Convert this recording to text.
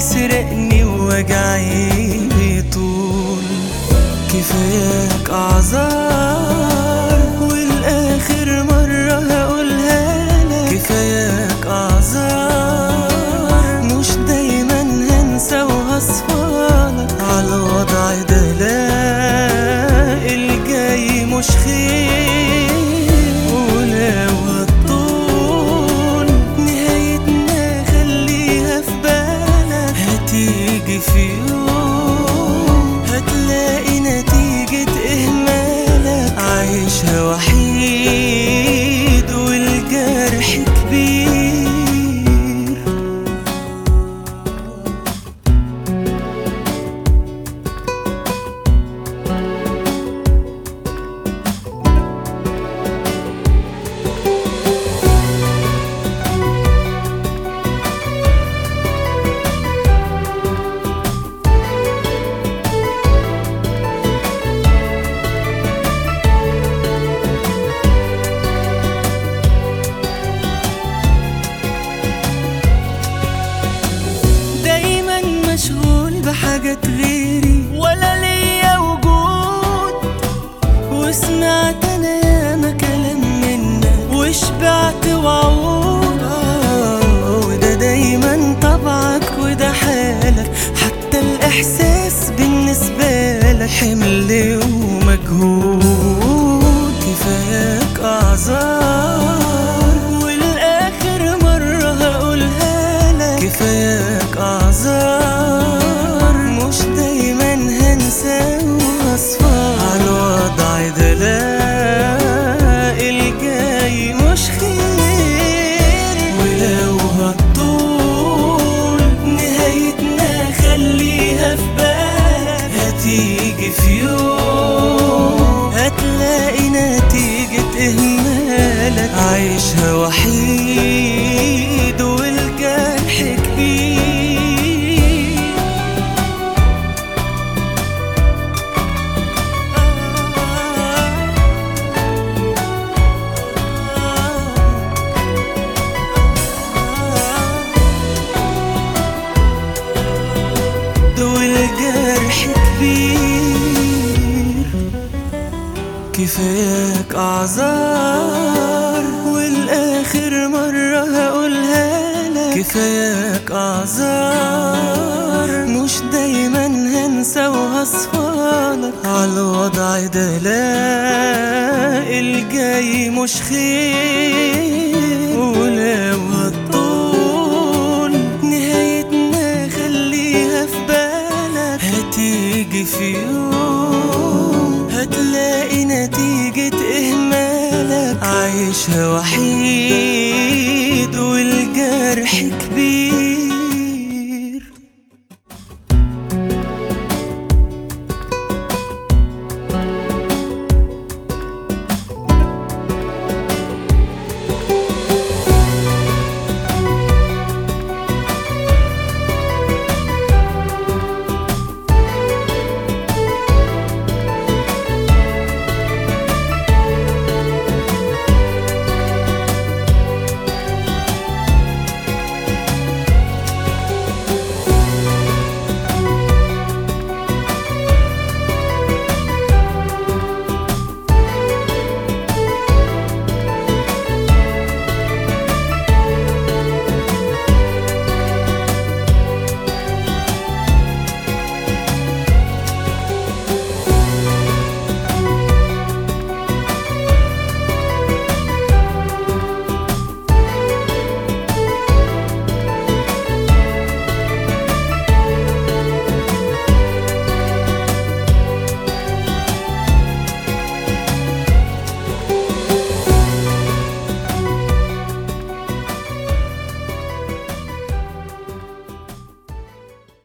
يسرقني ووجعي بيطول كفاياك اعذار والاخر مرة هقولها لك كفاياك اعذار مش دايما هنسى وهصفالك على الوضع ده لا الجاي مش خير ولو هتطول نهايتنا خليها في بالك هتيجي في يوم هتلاقي نتيجة إهمالك عايشها وحيد والجرح كبير دايما مشغول بحاجات غيري ولا ليا وجود وسمعت انا ياما كلام منك وشبعت وعود آه، وده دايما طبعك وده حالك حتى الاحساس بالنسبة لك حمل ومجهود كفاياك اعذار والاخر مرة هقولها لك كفاياك اعذار مش دايما هنسى وهصفى على الوضع ده لا الجاي مش خير ولو هتطول نهايتنا خليها في بالك هتيجي في يوم هتلاقي نتيجة إهمالك عايشها وحيد والجرح كبير دول جرح كبير كفاياك اعذار والاخر مرة هقولها لك كفاياك اعذار مش دايما هنسى وهصفالك على الوضع ده لا الجاي مش خير ولو هتطول نهايتنا خليها في بالك هتيجي في يوم هتلاقي نتيجة إهمالك عايشها وحيد